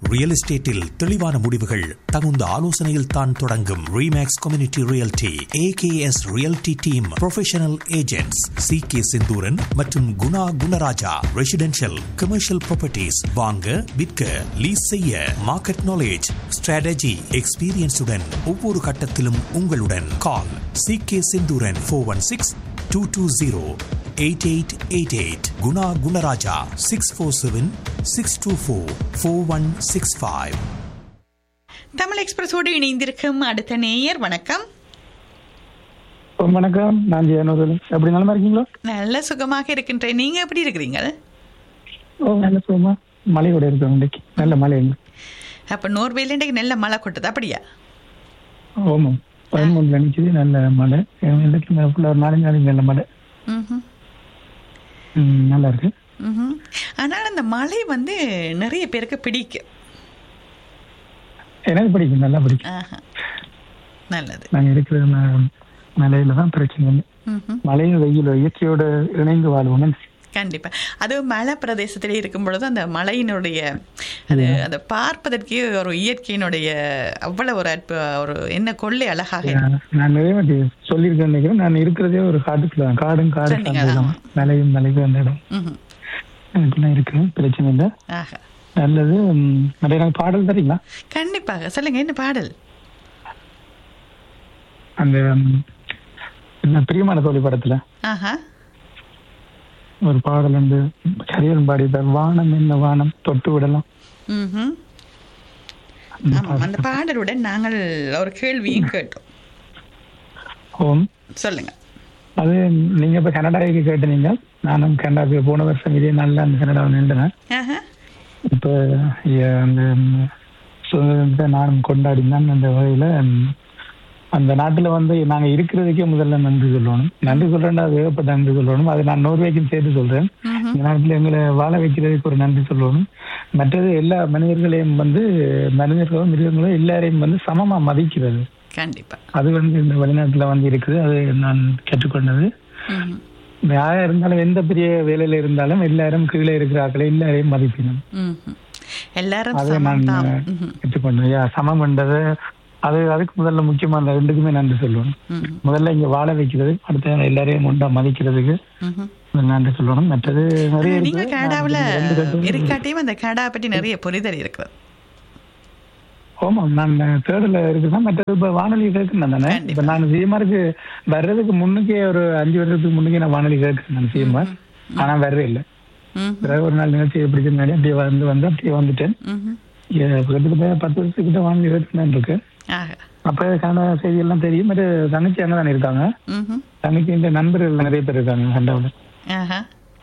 Real எஸ்டேட்டில் தெளிவான முடிவுகள் தகுந்த ஆலோசனையில் தான் தொடங்கும் remax community realty AKS realty team professional agents C K Senthooran மற்றும் Guna Gunaraja residential commercial properties வாங்க விற்க லீஸ் செய்ய மார்க்கெட் நாலேஜ் ஸ்ட்ராட்டஜி எக்ஸ்பீரியன்ஸுடன் ஒவ்வொரு கட்டத்திலும் உங்களுடன் call C K Senthooran four one six two two zero eight eight eight eight Guna Gunaraja six four seven six two four four one six five Tamil எக்ஸ்பிரஸோடு இணைந்திருக்கும் அடுத்த நேயர் வணக்கம் வணக்கம் நான் ஜெயனூர் எப்படி நலமா இருக்கீங்களா நல்ல சுகமாக இருக்கின்றேன் நீங்க எப்படி இருக்கிறீங்க ஓ நல்ல சுகமா மழை கூட இருக்கு இன்னைக்கு நல்ல மழை இங்க அப்ப நோர்வேல இன்றைக்கு நல்ல மழை கொட்டுது அப்படியா ஆமாம் பதிமூணுல நிக்குது நல்ல மழை இன்னைக்கு ஃபுல்லாக ஒரு நாலஞ்சு நாளைக்கு நல்ல மழை ம்ஹும். ம், நல்லா இருக்கு ம்ஹும். ஆனால் அந்த மழை வந்து நிறைய பேருக்கு பிடிக்கும் எனக்கு பிடிக்கும் நல்லா பிடிக்கும் ஆஹா. நல்லது நாங்க இருக்கிற ம- மலையில தான் பிரச்சனை இல்லை ம்ஹும். மழையும் வெயில் இயற்கையோட இணைந்து வாழ்வோம் கண்டிப்பா அது மலை பிரதேசத்திலே இருக்கும் பொழுது அந்த மலையினுடைய அது அதை பார்ப்பதற்கே ஒரு இயற்கையினுடைய அவ்வளவு ஒரு அற்ப ஒரு என்ன கொள்ளை அழகாக இருக்கும். நான் நிறைய வாட்டி சொல்லியிருக்கேன் நினைக்கிறேன் நான் இருக்கிறதே ஒரு காட்டுக்குள்ள தான் காடும் காடு சொன்னீங்க, சார்ந்த இடம் மலையும் மலைக்கும் அந்த இடம் ம்ஹும். எனக்குலாம் இருக்கு பிரச்சனை இல்லை ஆஹா நல்லது ம், நிறைய நாள் பாடல் தரீங்களா கண்டிப்பாக சொல்லுங்க என்ன பாடல் அந்த ம், என்ன பிரியமான தோழி படத்துல ஆஹா ஒரு பாடல் வந்து ஹரியன் பாடியதார் வானம் என்ன வானம் தொட்டு விடலாம் ம்ஹும். ஆமாம் அந்த பாடலுடன் நாங்கள் ஒரு கேள்வியும் கேட்டோம் ஓம் சொல்லுங்க அது நீங்க இப்ப கனடாவுக்கு கேட்டீங்க நானும் கனடாவுக்கு போன வருஷம் இதே நாள்ல அந்த கனடாவை நின்றுனேன் ஆஹா இப்ப எ- அந்த ம், சுதந்திரத்தை நானும் கொண்டாடினான் அந்த வகையில ம், அந்த நாட்டுல வந்து நாங்க இருக்கிறதுக்கே முதல்ல நன்றி சொல்லணும் நன்றி சொல்றேன்னா அது ஏகப்பட்ட நன்றி சொல்லணும் அது நான் நோர்வேக்கும் சேர்த்து சொல்றேன் ம்ஹும். இந்த நாட்டுல எங்களை வாழ வைக்கிறதுக்கு ஒரு நன்றி சொல்லணும் மற்றது எல்லா மனிதர்களையும் வந்து மனிதர்களும் மிருகங்களும் எல்லாரையும் வந்து சமமா மதிக்கிறது கண்டிப்பா அது வந்து இந்த வெளிநாட்டுல வந்து இருக்குது அது நான் கற்றுக்கொண்டது ம்ஹும். யாரா இருந்தாலும் எந்த பெரிய வேலையில இருந்தாலும் எல்லாரும் கீழே இருக்கிற ஆட்களை எல்லாரையும் மதிக்கணும் ம்ஹும். எல்லாரும் அதை சமம் நான் தான் ம்ஹும். கற்றுக்கொண்டேன் யா, சமம் என்றது அது அதுக்கு முதல்ல முக்கியமா அந்த ரெண்டுக்குமே நன்றி சொல்லணும் ம்ஹும். முதல்ல இங்க வாழ வைக்கிறது அடுத்த எல்லாரையும் உண்டா மதிக்கிறதுக்கு ம்ஹும். நன்றி சொல்லணும் மற்றது நிறைய ஆனா, நீங்க இருக்குது. கனடாவுல நான் ரெண்டு கட்டும் இருக்காட்டியும் அந்த கனடா பற்றி நிறைய புரிதல் இருக்கிறது ஆமாம் நான் தேர்டில் இருக்குதான் மற்றது இப்ப வானொலி கேட்கணும் தானே இப்ப நான் சிஎம்ஆருக்கு வர்றதுக்கு முன்னுக்கே ஒரு அஞ்சு வருஷத்துக்கு முன்னுக்கே நான் வானொலி கேட்கிறேன் நான் சிஎம்ஆர் ஆனா வரவே இல்லை ம்ஹும். பிறகு ஒரு நாள் நிகழ்ச்சி எப்படி முன்னாடி அப்படியே வந்து வந்து அப்படியே வந்துட்டேன் ம்ஹும். ஏ, கிட்டத்தட்ட பத்து வருஷத்துக்கிட்ட வானொலி கேட்டுதான் இருக்கு ஆஹா. அப்ப கன்னட செய்தி எல்லாம் தெரியும் மற்ற தங்கச்சி அங்கே தானே இருக்காங்க ம்ஹும். தங்கச்சி இந்த நண்பர்கள் நிறைய பேர் இருக்காங்க கண்டாவில் ஆஹா.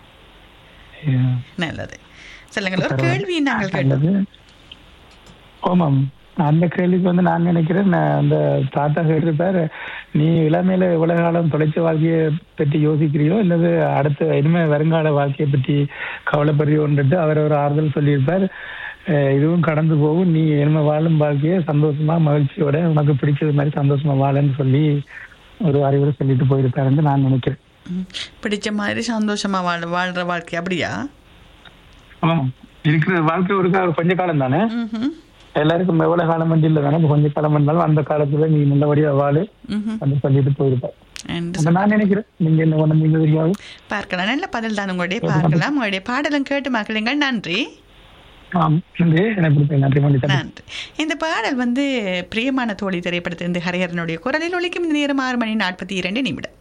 நல்லது சொல்லுங்கள் ஒரு கேள்வி நாங்கள் கேட்டோம் நல்லது ஆமாம் அந்த கேள்விக்கு வந்து நான் நினைக்கிறேன் நான் அந்த தாத்தா கேட்டிருப்பாரு நீ இளமையில இவ்வளவு காலம் தொலைச்ச வாழ்க்கையை பற்றி யோசிக்கிறியோ இல்லது அடுத்த இனிமே வருங்கால வாழ்க்கையை பற்றி கவலைப்படுறியோன்ட்டு அவர் ஒரு ஆறுதல் சொல்லியிருப்பார் அஹ் இதுவும் கடந்து போகும் நீ இனிமே வாழும் வாழ்க்கையை சந்தோஷமா மகிழ்ச்சியோட உனக்கு பிடிச்சது மாதிரி சந்தோஷமா வாழன்னு சொல்லி ஒரு அறிவுரை சொல்லிட்டு போயிருப்பாருன்னு நான் நினைக்கிறேன் ம். பிடிச்ச மாதிரி சந்தோஷமா வாழ் வாழ்ற வாழ்க்கை அப்படியா ஆமாம் இருக்கிற வாழ்க்கை ஒரு கா- கொஞ்ச காலம் தானே ம்ஹும். எல்லாருக்கும் எவ்வளவு காலம் வண்டி இல்லை தானே கொஞ்ச காலம் வந்தாலும் அந்த காலத்துல நீ நல்லபடியா வாழு ம்ஹும். அப்படின்னு சொல்லிட்டு போயிருப்பார் என்று அதை நான் நினைக்கிறேன் நீங்க என்ன பண்ணீங்க தெரியாது பார்க்கலாம் நல்ல பதில் தான் உங்களுடைய பார்க்கலாம் உங்களுடைய பாடலும் கேட்டு மக்களுங்கள் நன்றி ஆம் நன்றி எனக்கு கொடுத்த நன்றி மன்னித்தேன் நன்றி இந்த பாடல் வந்து பிரியமான தோழி திரைப்படத்திலிருந்து ஹரிஹரனுடைய குரலில் ஒலிக்கும் இந்த நேரம் ஆறு மணி நாற்பத்தி இரண்டு நிமிடம்